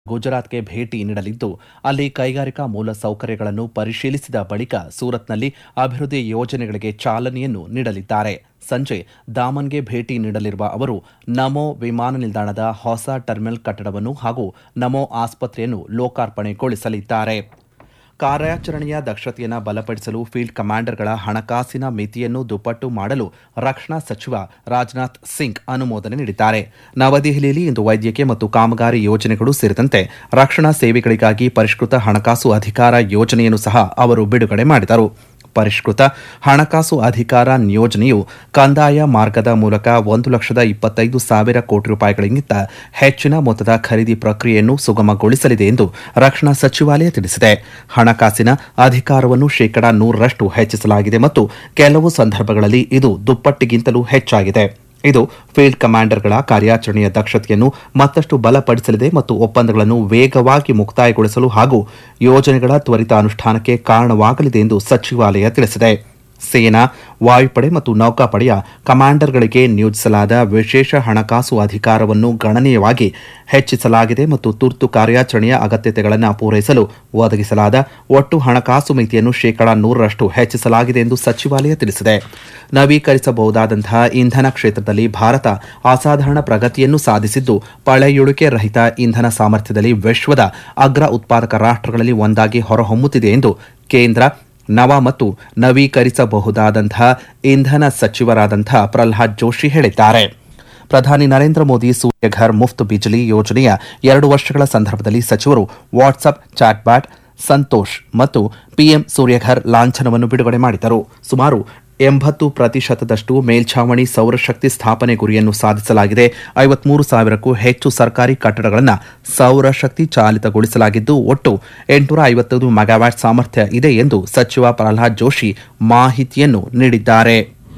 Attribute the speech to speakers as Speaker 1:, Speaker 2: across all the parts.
Speaker 1: ಗುಜರಾತ್ಗೆ ಭೇಟಿ ನೀಡಲಿದ್ದು ಅಲ್ಲಿ ಕೈಗಾರಿಕಾ ಮೂಲಸೌಕರ್ಯಗಳನ್ನು ಪರಿಶೀಲಿಸಿದ ಬಳಿಕ ಸೂರತ್ನಲ್ಲಿ ಅಭಿವೃದ್ಧಿ ಯೋಜನೆಗಳಿಗೆ ಚಾಲನೆಯನ್ನು ನೀಡಲಿದ್ದಾರೆ ಸಂಜೆ ದಾಮನ್ಗೆ ಭೇಟಿ ನೀಡಲಿರುವ ಅವರು ನಮೋ ವಿಮಾನ ನಿಲ್ದಾಣದ ಹೊಸ ಟರ್ಮಿನಲ್ ಕಟ್ಟಡವನ್ನು ಹಾಗೂ ನಮೋ ಆಸ್ಪತ್ರೆಯನ್ನು ಲೋಕಾರ್ಪಣೆಗೊಳಿಸಲಿದ್ದಾರೆ ಕಾರ್ಯಾಚರಣೆಯ ದಕ್ಷತೆಯನ್ನು ಬಲಪಡಿಸಲು ಫೀಲ್ಡ್ ಕಮಾಂಡರ್ಗಳ ಹಣಕಾಸಿನ ಮಿತಿಯನ್ನು ದುಪ್ಪಟ್ಟು ಮಾಡಲು ರಕ್ಷಣಾ ಸಚಿವ ರಾಜನಾಥ್ ಸಿಂಗ್ ಅನುಮೋದನೆ ನೀಡಿದ್ದಾರೆ ನವದೆಹಲಿಯಲ್ಲಿ ಇಂದು ವೈದ್ಯಕೀಯ ಮತ್ತು ಕಾಮಗಾರಿ ಯೋಜನೆಗಳು ಸೇರಿದಂತೆ ರಕ್ಷಣಾ ಸೇವೆಗಳಿಗಾಗಿ ಪರಿಷ್ಕೃತ ಹಣಕಾಸು ಅಧಿಕಾರ ಯೋಜನೆಯನ್ನು ಸಹ ಅವರು ಬಿಡುಗಡೆ ಮಾಡಿದರು ಪರಿಷ್ಕೃತ ಹಣಕಾಸು ಅಧಿಕಾರ ಯೋಜನೆಯು ಕಂದಾಯ ಮಾರ್ಗದ ಮೂಲಕ ಒಂದು ಲಕ್ಷದ ಇಪ್ಪತ್ತೈದು ಸಾವಿರ ಕೋಟಿ ರೂಪಾಯಿಗಳಿಗಿಂತ ಹೆಚ್ಚಿನ ಮೊತ್ತದ ಖರೀದಿ ಪ್ರಕ್ರಿಯೆಯನ್ನು ಸುಗಮಗೊಳಿಸಲಿದೆ ಎಂದು ರಕ್ಷಣಾ ಸಚಿವಾಲಯ ತಿಳಿಸಿದೆ ಹಣಕಾಸಿನ ಅಧಿಕಾರವನ್ನು ಶೇಕಡಾ ನೂರರಷ್ಟು ಹೆಚ್ಚಿಸಲಾಗಿದೆ ಮತ್ತು ಕೆಲವು ಸಂದರ್ಭಗಳಲ್ಲಿ ಇದು ದುಪ್ಪಟ್ಟಿಗಿಂತಲೂ ಹೆಚ್ಚಾಗಿದೆ ಇದು ಫೀಲ್ಡ್ ಕಮಾಂಡರ್ಗಳ ಕಾರ್ಯಾಚರಣೆಯ ದಕ್ಷತೆಯನ್ನು ಮತ್ತಷ್ಟು ಬಲಪಡಿಸಲಿದೆ ಮತ್ತು ಒಪ್ಪಂದಗಳನ್ನು ವೇಗವಾಗಿ ಮುಕ್ತಾಯಗೊಳಿಸಲು ಹಾಗೂ ಯೋಜನೆಗಳ ತ್ವರಿತ ಅನುಷ್ಠಾನಕ್ಕೆ ಕಾರಣವಾಗಲಿದೆ ಎಂದು ಸಚಿವಾಲಯ ತಿಳಿಸಿದೆ ಸೇನಾ ವಾಯುಪಡೆ ಮತ್ತು ನೌಕಾಪಡೆಯ ಕಮಾಂಡರ್ಗಳಿಗೆ ನಿಯೋಜಿಸಲಾದ ವಿಶೇಷ ಹಣಕಾಸು ಅಧಿಕಾರವನ್ನು ಗಣನೀಯವಾಗಿ ಹೆಚ್ಚಿಸಲಾಗಿದೆ ಮತ್ತು ತುರ್ತು ಕಾರ್ಯಾಚರಣೆಯ ಅಗತ್ಯತೆಗಳನ್ನು ಪೂರೈಸಲು ಒದಗಿಸಲಾದ ಒಟ್ಟು ಹಣಕಾಸು ಮಿತಿಯನ್ನು ಶೇಕಡಾ ನೂರರಷ್ಟು ಹೆಚ್ಚಿಸಲಾಗಿದೆ ಎಂದು ಸಚಿವಾಲಯ ತಿಳಿಸಿದೆ ನವೀಕರಿಸಬಹುದಾದಂತಹ ಇಂಧನ ಕ್ಷೇತ್ರದಲ್ಲಿ ಭಾರತ ಅಸಾಧಾರಣ ಪ್ರಗತಿಯನ್ನು ಸಾಧಿಸಿದ್ದು ಪಳೆಯುಳಿಕೆ ರಹಿತ ಇಂಧನ ಸಾಮರ್ಥ್ಯದಲ್ಲಿ ವಿಶ್ವದ ಅಗ್ರ ಉತ್ಪಾದಕ ರಾಷ್ಟ್ರಗಳಲ್ಲಿ ಒಂದಾಗಿ ಹೊರಹೊಮ್ಮುತ್ತಿದೆ ಎಂದು ಕೇಂದ್ರ ನವ ಮತ್ತು ನವೀಕರಿಸಬಹುದಾದಂತಹ ಇಂಧನ ಸಚಿವರಾದಂತಹ ಪ್ರಲ್ಹಾದ್ ಜೋಶಿ ಹೇಳಿದ್ದಾರೆ ಪ್ರಧಾನಿ ನರೇಂದ್ರ ಮೋದಿ ಸೂರ್ಯಘರ್ ಮುಫ್ತ್ ಬಿಜ್ಲಿ ಯೋಜನೆಯ ಎರಡು ವರ್ಷಗಳ ಸಂದರ್ಭದಲ್ಲಿ ಸಚಿವರು ವಾಟ್ಸ್ಆಪ್ ಚಾಟ್ಬ್ಯಾಟ್ ಸಂತೋಷ್ ಮತ್ತು ಪಿಎಂ ಸೂರ್ಯಘರ್ ಲಾಂಛನವನ್ನು ಬಿಡುಗಡೆ ಮಾಡಿದರು ಸುಮಾರು ಎಂಬತ್ತು ಪ್ರತಿಶತದಷ್ಟು ಮೇಲ್ಛಾವಣಿ ಸೌರಶಕ್ತಿ ಸ್ಥಾಪನೆ ಗುರಿಯನ್ನು ಸಾಧಿಸಲಾಗಿದೆ ಐವತ್ಮೂರು ಸಾವಿರಕ್ಕೂ ಹೆಚ್ಚು ಸರ್ಕಾರಿ ಕಟ್ಟಡಗಳನ್ನು ಸೌರಶಕ್ತಿ ಚಾಲಿತಗೊಳಿಸಲಾಗಿದ್ದು ಒಟ್ಟು ಎಂಟುನೂರ ಐವತ್ತೈದು ಮೆಗಾವ್ಯಾಟ್ ಸಾಮರ್ಥ್ಯ ಇದೆ ಎಂದು ಸಚಿವ ಪ್ರಹ್ಲಾದ್ ಜೋಶಿ ಮಾಹಿತಿಯನ್ನು ನೀಡಿದ್ದಾರೆ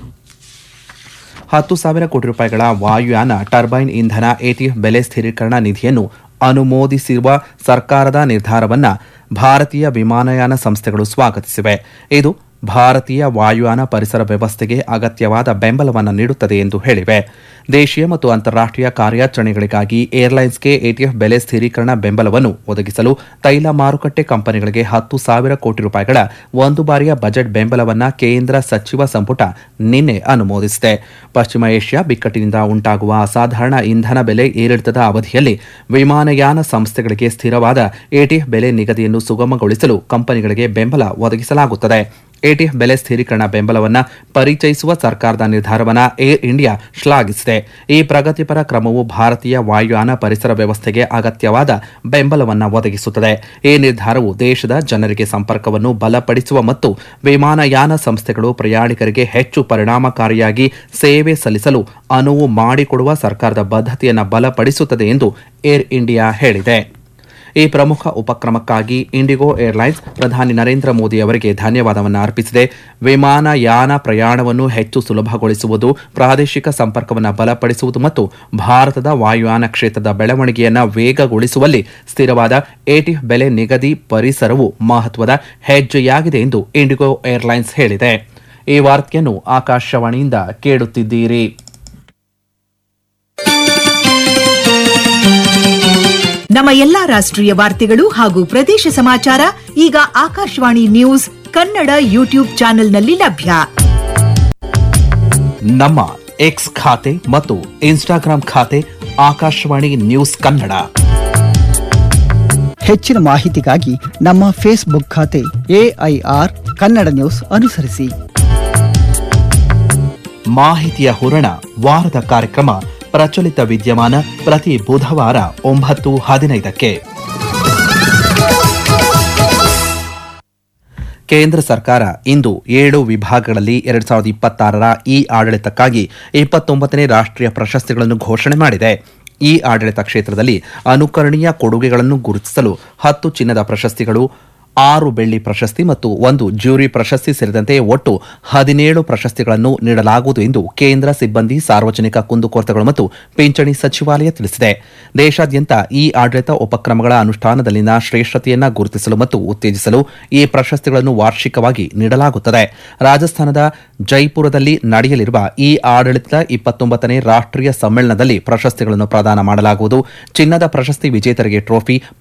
Speaker 1: ಹತ್ತು ಸಾವಿರ ಕೋಟಿ ರೂಪಾಯಿಗಳ ವಾಯುಯಾನ ಟರ್ಬೈನ್ ಇಂಧನ ಎಟಿಎಫ್ ಬೆಲೆ ಸ್ಥಿರೀಕರಣ ನಿಧಿಯನ್ನು ಅನುಮೋದಿಸಿರುವ ಸರ್ಕಾರದ ನಿರ್ಧಾರವನ್ನು ಭಾರತೀಯ ವಿಮಾನಯಾನ ಸಂಸ್ಥೆಗಳು ಸ್ವಾಗತಿಸಿವೆ ಇದು ಭಾರತೀಯ ವಾಯುಯಾನ ಪರಿಸರ ವ್ಯವಸ್ಥೆಗೆ ಅಗತ್ಯವಾದ ಬೆಂಬಲವನ್ನು ನೀಡುತ್ತದೆ ಎಂದು ಹೇಳಿವೆ ದೇಶೀಯ ಮತ್ತು ಅಂತಾರಾಷ್ಟೀಯ ಕಾರ್ಯಾಚರಣೆಗಳಿಗಾಗಿ ಏರ್ಲೈನ್ಸ್ಗೆ ಎಟಿಎಫ್ ಬೆಲೆ ಸ್ಥಿರೀಕರಣ ಬೆಂಬಲವನ್ನು ಒದಗಿಸಲು ತೈಲ ಮಾರುಕಟ್ಟೆ ಕಂಪನಿಗಳಿಗೆ ಹತ್ತು ಸಾವಿರ ಕೋಟಿ ರೂಪಾಯಿಗಳ ಒಂದು ಬಾರಿಯ ಬಜೆಟ್ ಬೆಂಬಲವನ್ನು ಕೇಂದ್ರ ಸಚಿವ ಸಂಪುಟ ನಿನ್ನೆ ಅನುಮೋದಿಸಿದೆ ಪಶ್ಚಿಮ ಏಷ್ಯಾ ಬಿಕ್ಕಟ್ಟಿನಿಂದ ಉಂಟಾಗುವ ಅಸಾಧಾರಣ ಇಂಧನ ಬೆಲೆ ಏರಿಳಿತದ ಅವಧಿಯಲ್ಲಿ ವಿಮಾನಯಾನ ಸಂಸ್ಥೆಗಳಿಗೆ ಸ್ಥಿರವಾದ ಎಟಿಎಫ್ ಬೆಲೆ ನಿಗದಿಯನ್ನು ಸುಗಮಗೊಳಿಸಲು ಕಂಪನಿಗಳಿಗೆ ಬೆಂಬಲ ಒದಗಿಸಲಾಗುತ್ತದೆ ಎಟಿಎಫ್ ಬೆಲೆ ಸ್ಥಿರೀಕರಣ ಬೆಂಬಲವನ್ನು ಪರಿಚಯಿಸುವ ಸರ್ಕಾರದ ನಿರ್ಧಾರವನ್ನು ಏರ್ ಇಂಡಿಯಾ ಶ್ಲಾಘಿಸಿದೆ ಈ ಪ್ರಗತಿಪರ ಕ್ರಮವು ಭಾರತೀಯ ವಾಯುಯಾನ ಪರಿಸರ ವ್ಯವಸ್ಥೆಗೆ ಅಗತ್ಯವಾದ ಬೆಂಬಲವನ್ನು ಒದಗಿಸುತ್ತದೆ ಈ ನಿರ್ಧಾರವು ದೇಶದ ಜನರಿಗೆ ಸಂಪರ್ಕವನ್ನು ಬಲಪಡಿಸುವ ಮತ್ತು ವಿಮಾನಯಾನ ಸಂಸ್ಥೆಗಳು ಪ್ರಯಾಣಿಕರಿಗೆ ಹೆಚ್ಚು ಪರಿಣಾಮಕಾರಿಯಾಗಿ ಸೇವೆ ಸಲ್ಲಿಸಲು ಅನುವು ಮಾಡಿಕೊಡುವ ಸರ್ಕಾರದ ಬದ್ಧತೆಯನ್ನು ಬಲಪಡಿಸುತ್ತದೆ ಎಂದು ಏರ್ ಇಂಡಿಯಾ ಹೇಳಿದೆ ಈ ಪ್ರಮುಖ ಉಪಕ್ರಮಕ್ಕಾಗಿ ಇಂಡಿಗೋ ಏರ್ಲೈನ್ಸ್ ಪ್ರಧಾನಿ ನರೇಂದ್ರ ಮೋದಿ ಅವರಿಗೆ ಧನ್ಯವಾದವನ್ನು ಅರ್ಪಿಸಿದೆ ವಿಮಾನಯಾನ ಪ್ರಯಾಣವನ್ನು ಹೆಚ್ಚು ಸುಲಭಗೊಳಿಸುವುದು ಪ್ರಾದೇಶಿಕ ಸಂಪರ್ಕವನ್ನು ಬಲಪಡಿಸುವುದು ಮತ್ತು ಭಾರತದ ವಾಯುಯಾನ ಕ್ಷೇತ್ರದ ಬೆಳವಣಿಗೆಯನ್ನು ವೇಗಗೊಳಿಸುವಲ್ಲಿ ಸ್ಥಿರವಾದ ಎಟಿಎಫ್ ಬೆಲೆ ನಿಗದಿ ಪರಿಸರವು ಮಹತ್ವದ ಹೆಜ್ಜೆಯಾಗಿದೆ ಎಂದು ಇಂಡಿಗೋ ಏರ್ಲೈನ್ಸ್ ಹೇಳಿದೆ ಈ ವಾರ್ತೆಯನ್ನು ಆಕಾಶವಾಣಿಯಿಂದ ಕೇಳುತ್ತಿದ್ದೀರಿ
Speaker 2: ನಮ್ಮ ಎಲ್ಲಾ ರಾಷ್ಟ್ರೀಯ ವಾರ್ತೆಗಳು ಹಾಗೂ ಪ್ರದೇಶ ಸಮಾಚಾರ ಈಗ ಆಕಾಶವಾಣಿ ನ್ಯೂಸ್ ಕನ್ನಡ ಯೂಟ್ಯೂಬ್ ಚಾನೆಲ್ನಲ್ಲಿ ಲಭ್ಯ
Speaker 1: ನಮ್ಮ ಎಕ್ಸ್ ಖಾತೆ ಮತ್ತು ಇನ್ಸ್ಟಾಗ್ರಾಂ ಖಾತೆ ಆಕಾಶವಾಣಿ ನ್ಯೂಸ್ ಕನ್ನಡ
Speaker 3: ಹೆಚ್ಚಿನ ಮಾಹಿತಿಗಾಗಿ ನಮ್ಮ ಫೇಸ್ಬುಕ್ ಖಾತೆ ಎಐಆರ್ ಕನ್ನಡ ನ್ಯೂಸ್ ಅನುಸರಿಸಿ
Speaker 1: ಮಾಹಿತಿಯ ಹೂರಣ ವಾರದ ಕಾರ್ಯಕ್ರಮ ಪ್ರಚಲಿತ ವಿದ್ಯಮಾನ ಪ್ರತಿ ಬುಧವಾರ ಒಂಬತ್ತು ಹದಿನೈದಕ್ಕೆ ಕೇಂದ್ರ ಸರ್ಕಾರ ಇಂದು ಏಳು ವಿಭಾಗಗಳಲ್ಲಿ ಎರಡ್ ಸಾವಿರದ ಇಪ್ಪತ್ತಾರರ ಇ ಆಡಳಿತಕ್ಕಾಗಿ ಇಪ್ಪತ್ತೊಂಬತ್ತನೇ ರಾಷ್ಟ್ರೀಯ ಪ್ರಶಸ್ತಿಗಳನ್ನು ಘೋಷಣೆ ಮಾಡಿದೆ ಈ ಆಡಳಿತ ಕ್ಷೇತ್ರದಲ್ಲಿ ಅನುಕರಣೀಯ ಕೊಡುಗೆಗಳನ್ನು ಗುರುತಿಸಲು ಹತ್ತು ಚಿನ್ನದ ಪ್ರಶಸ್ತಿಗಳು ಆರು ಬೆಳ್ಳಿ ಪ್ರಶಸ್ತಿ ಮತ್ತು ಒಂದು ಜ್ಯೂರಿ ಪ್ರಶಸ್ತಿ ಸೇರಿದಂತೆ ಒಟ್ಟು ಹದಿನೇಳು ಪ್ರಶಸ್ತಿಗಳನ್ನು ನೀಡಲಾಗುವುದು ಎಂದು ಕೇಂದ್ರ ಸಿಬ್ಬಂದಿ ಸಾರ್ವಜನಿಕ ಕುಂದುಕೊರತೆಗಳು ಮತ್ತು ಪಿಂಚಣಿ ಸಚಿವಾಲಯ ತಿಳಿಸಿದೆ ದೇಶಾದ್ಯಂತ ಈ ಆಡಳಿತ ಉಪಕ್ರಮಗಳ ಅನುಷ್ಠಾನದಲ್ಲಿನ ಶ್ರೇಷ್ಠತೆಯನ್ನು ಗುರುತಿಸಲು ಮತ್ತು ಉತ್ತೇಜಿಸಲು ಈ ಪ್ರಶಸ್ತಿಗಳನ್ನು ವಾರ್ಷಿಕವಾಗಿ ನೀಡಲಾಗುತ್ತದೆ ರಾಜಸ್ಥಾನದ ಜೈಪುರದಲ್ಲಿ ನಡೆಯಲಿರುವ ಈ ಆಡಳಿತದ ಇಪ್ಪತ್ತೊಂಬತ್ತನೇ ರಾಷ್ಟ್ರೀಯ ಸಮ್ಮೇಳನದಲ್ಲಿ ಪ್ರಶಸ್ತಿಗಳನ್ನು ಪ್ರದಾನ ಮಾಡಲಾಗುವುದು ಚಿನ್ನದ ಪ್ರಶಸ್ತಿ ವಿಜೇತರಿಗೆ ಟ್ರೋಫಿ